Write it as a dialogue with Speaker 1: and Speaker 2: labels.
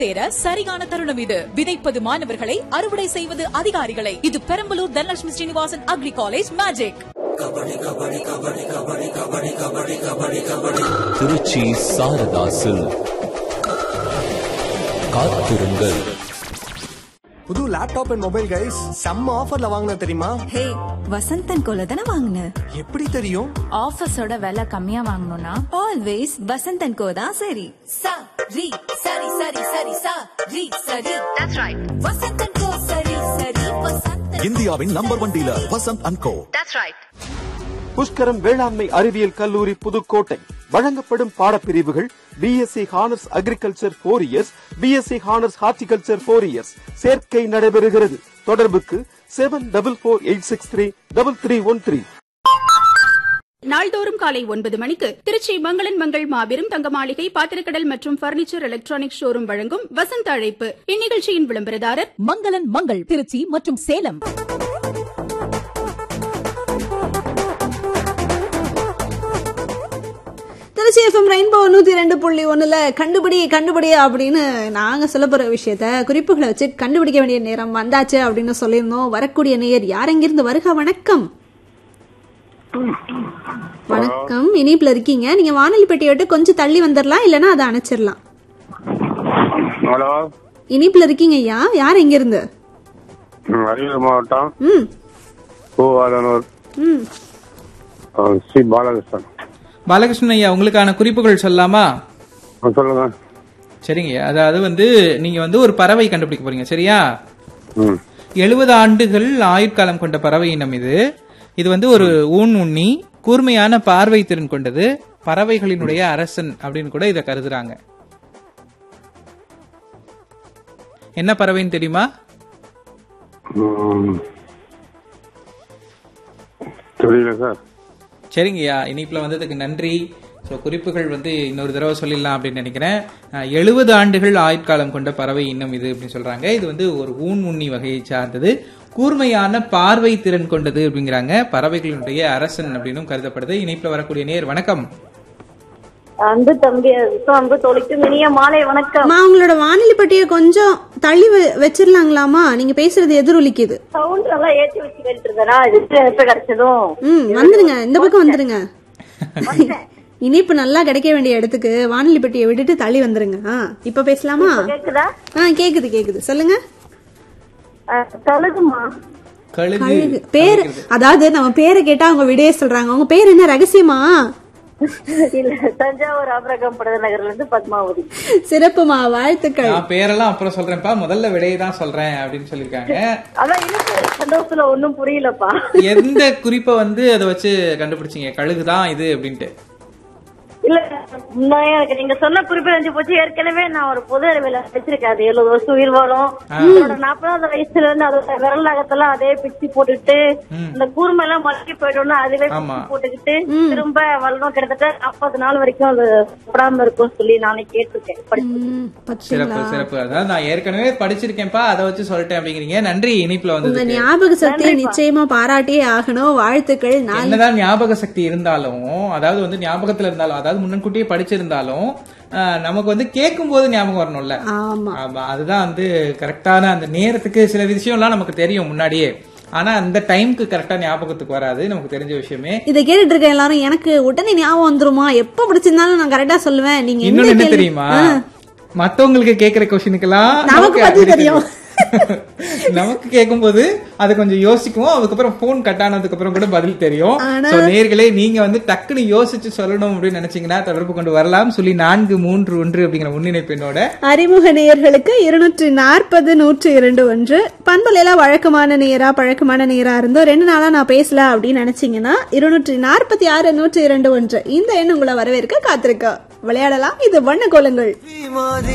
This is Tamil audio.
Speaker 1: தேர சரியான தருணம் இது விதைப்பது மாணவர்களை அறுவடை செய்வது அதிகாரிகளை இது Perambalur Dhanalakshmi Srinivasan agri college magic
Speaker 2: Trichy Saradha silk காத்திருங்கள்
Speaker 3: புது லேப்டாப் அண்ட் மொபைல் கைஸ் செம்ம ஆஃபர்ல வாங்கின தெரியுமா
Speaker 4: ஹே வசந்தன் கோல தானே வாங்கின
Speaker 3: எப்படி தெரியும்
Speaker 5: ஆஃபீஸோட விலை கம்மியா வாங்கணும்னா
Speaker 4: ஆல்வேஸ் வசந்தன் கோ தான் சரி
Speaker 1: சா ரி சரி சரி சரி சா ரி சரி தட்ஸ் ரைட் வசந்தன் கோ சரி சரி வசந்தன்
Speaker 2: இந்தியாவின் number one dealer Vasanth and co
Speaker 6: Pushkaram வேளாண்மை அறிவியல் கல்லூரி புதுக்கோட்டை வழங்கப்படும் பாடப்பிரிவுகள் BSc honours agriculture four years BSc honours horticulture four years சேர்க்கை நடைபெறுகிறது தொடர்புக்கு seven double four eight six three double three one three
Speaker 7: நாள்தோறும் காலை ஒன்பது மணிக்கு திருச்சி மங்களன் மங்கள் மாபெரும் தங்க மாளிகை பாத்திரக்கடல் மற்றும் பர்னிச்சர் எலக்ட்ரானிக் ஷோரூம் வழங்கும் வசந்த அழைப்பு இந்நிகழ்ச்சியின் விளம்பரதாரர்
Speaker 1: மங்களன் மங்கள் திருச்சி மற்றும் சேலம்
Speaker 8: திருச்சி எஃப்எம் ரெயின்போ நூத்தி ரெண்டு புள்ளி ஒண்ணுல கண்டுபிடி கண்டுபிடி அப்படின்னு நாங்க சொல்ல போற விஷயத்த குறிப்புகளை வச்சு கண்டுபிடிக்க வேண்டிய நேரம் வந்தாச்சு அப்படின்னு சொல்லியிருந்தோம் வரக்கூடிய நேயர் யார் எங்கிருந்து வருக வணக்கம் வணக்கம் இனிப்புல இருக்கீங்க நீங்க வானொலி பெட்டியை விட்டு கொஞ்சம் தள்ளி வந்துடலாம் இல்லைன்னா அதை அணைச்சிடலாம்
Speaker 9: ஹலோ
Speaker 8: இனிப்புல இருக்கீங்க ஐயா யார் எங்க இருந்து
Speaker 9: ம், அரியலூர் மாவட்டம்
Speaker 8: ம்
Speaker 9: பூவாதனூர்
Speaker 8: ம்
Speaker 9: அஹ், ஸ்ரீ பாலகிருஷ்ணன்
Speaker 10: பாலகிருஷ்ணன் ஐயா உங்களுக்கான குறிப்புகள் சொல்லலாமா
Speaker 9: அஹ், சொல்லுங்க
Speaker 10: சரிங்க அதாவது வந்து நீங்க வந்து ஒரு பறவை கண்டுபிடிக்க போறீங்க சரியா
Speaker 9: ம்
Speaker 10: எழுபது ஆண்டுகள் ஆயுட்காலம் கொண்ட பறவை இனம் இது இது வந்து ஒரு ஊன் உண்ணி கூர்மையான பார்வை திறன் கொண்டது பறவைகளினுடைய அரசன் அப்படின்னு கூட இதை கருதுறாங்க என்ன பறவைன்னு தெரியுமா
Speaker 9: ம். தெரியல சார்
Speaker 10: சரிங்கய்யா இனிப்புல வந்ததுக்கு நன்றி ஸோ குறிப்புகள் வந்து இன்னொரு தடவை சொல்லிடலாம் அப்படின்னு நினைக்கிறேன் எழுபது ஆண்டுகள் ஆயுட்காலம் கொண்ட பறவை இன்னும் இது அப்படின்னு சொல்றாங்க இது வந்து ஒரு ஊன் உண்ணி வகையை சார்ந்தது கூர்மையான பார்வை திறன் கொண்டது அப்படிங்கிறாங்க பறவைகளினுடைய அரசன் அப்படின்னும் கருதப்படுது இனிப்புல வரக்கூடிய நேர் வணக்கம்
Speaker 11: அன்பு தம்பி அன்பு தொலைக்கு இனிய மாலை வணக்கம்
Speaker 8: அம்மா உங்களோட வானொலி பெட்டியை கொஞ்சம் தள்ளி வ- வச்சிடலாங்களாமா நீங்க பேசுறது எதிரொலிக்குது
Speaker 11: சவுண்ட் நல்லா ஏத்தி வச்சு கேட்டு இருந்தனா எப்ப கிடைச்சதும்
Speaker 8: ம் வந்துருங்க இந்த பக்கம் வந்துருங்க இனிப்பு நல்லா கிடைக்க வேண்டிய இடத்துக்கு வானொலி பெட்டியை விட்டுட்டு தள்ளி வந்துருங்க ஆ, இப்ப பேசலாமா
Speaker 11: கேக்குதா
Speaker 8: ஆ கேக்குது கேக்குது சொல்லுங்க
Speaker 11: அஹ், கழுகுமா
Speaker 10: கழுகு
Speaker 8: கழுகு பேர் அதாவது நம்ம பேரை கேட்டா அவங்க விடையே சொல்றாங்க உங்க பேர் என்ன ரகசியமா
Speaker 11: இல்ல தஞ்சாவூர் ஆபரகம் படுத நகர்ல இருந்து பத்மாவதி
Speaker 8: சிறப்புமா வாழ்த்துக்கள்
Speaker 10: நான் பேரெல்லாம் அப்புறம் சொல்றேன்ப்பா முதல்ல விடையை தான் சொல்றேன் அப்படின்னு சொல்லியிருக்காங்க
Speaker 11: அதான் எனக்கு சந்தோஷத்துல ஒண்ணும் புரியலப்பா
Speaker 10: எந்த குறிப்பை வந்து அதை வச்சு கண்டுபிடிச்சீங்க கழுகுதான் இது அப்படின்ட்டு
Speaker 11: இல்ல நான் எனக்கு நீங்க சொன்ன குறிப்பு அஞ்சு போச்சு ஏற்கனவே நான் ஒரு பொது அறிவியல வச்சிருக்கேன் அது எழுபது வருஷம் உயிர் வாழும் அதோட நாற்பதாவது வயசுல இருந்து அதோட விரல் நகத்தெல்லாம் அதே பிச்சு போட்டுட்டு இந்த கூர்மை எல்லாம் மலக்கி போயிட்டோம்னா அதுவே
Speaker 10: ஆமா.
Speaker 11: பிச்சு போட்டுக்கிட்டு திரும்ப வளரும் கிட்டத்தட்ட நாற்பது நாள் வரைக்கும் அது சாப்பிடாம இருக்கும் சொல்லி நானே கேட்டிருக்கேன் படிச்சு
Speaker 8: ம்,
Speaker 10: சிறப்பு
Speaker 8: பாத்தீங்களா
Speaker 10: சிறப்பு அதாவது நான் ஏற்கனவே படிச்சிருக்கேன்ப்பா அதை வச்சு சொல்லிட்டேன் அப்படிங்கிறீங்க நன்றி இனிப்புல
Speaker 8: உங்க
Speaker 10: வந்து
Speaker 8: ஞாபக சக்தியை நிச்சயமா பாராட்டியே ஆகணும் வாழ்த்துக்கள் நான்
Speaker 10: என்னதான் ஞாபக சக்தி இருந்தாலும் அதாவது வந்து ஞாபகத்துல இருந்தாலும் அதாவது முன்னன்கூட்டியே படிச்சிருந்தாலும் ஆஹ், நமக்கு வந்து கேட்கும் போது ஞாபகம் வரணும்ல
Speaker 8: ஆமா
Speaker 10: ஆமா, அதுதான் வந்து கரெக்டான அந்த நேரத்துக்கு சில விஷயம்லாம் நமக்கு தெரியும் முன்னாடியே ஆனா அந்த டைம்க்கு கரெக்டா ஞாபகத்துக்கு வராது நமக்கு தெரிஞ்ச விஷயமே
Speaker 8: இதை கேட்டுட்டு இருக்க எல்லாரும் எனக்கு உடனே ஞாபகம் வந்துருமா எப்ப பிடிச்சிருந்தாலும் நான் கரெக்டா சொல்லுவேன் நீங்க எந்த
Speaker 10: இன்னொன்னு என்ன
Speaker 8: கேள்வி-
Speaker 10: தெரியுமா
Speaker 8: ஆ.
Speaker 10: மத்தவங்களுக்கு கேக்குற கொஸ்டினுக்கெல்லாம்
Speaker 8: நமக்கு பதில் தெரியும்.
Speaker 10: நமக்கு கேட்கும்போது அதை கொஞ்சம் யோசிக்குவோம் அதுக்கப்புறம் போன் கட் ஆனதுக்கு அப்புறம் கூட பதில் தெரியும்
Speaker 8: ஆனா-
Speaker 10: So, நேர்களே நீங்க வந்து டக்குன்னு யோசிச்சு சொல்லணும் அப்படின்னு நினைச்சீங்கன்னா தொடர்பு கொண்டு வரலாம் சொல்லி நான்கு மூன்று ஒன்று அப்படிங்கிற முன்னிணைப்பு என்னோட
Speaker 8: அறிமுக நேயர்களுக்கு இருநூற்றி நாற்பது நூற்றி இரண்டு ஒன்று பண்பலையில வழக்கமான நேரா பழக்கமான நேரா இருந்தோ ரெண்டு நாளா நான் பேசல அப்படின்னு நினைச்சீங்கன்னா இருநூற்றி நாற்பத்தி ஆறு நூற்றி இரண்டு ஒன்று இந்த எண் உங்களை வரவேற்க காத்திருக்க விளையாடலாம் இது வண்ண கோலங்கள்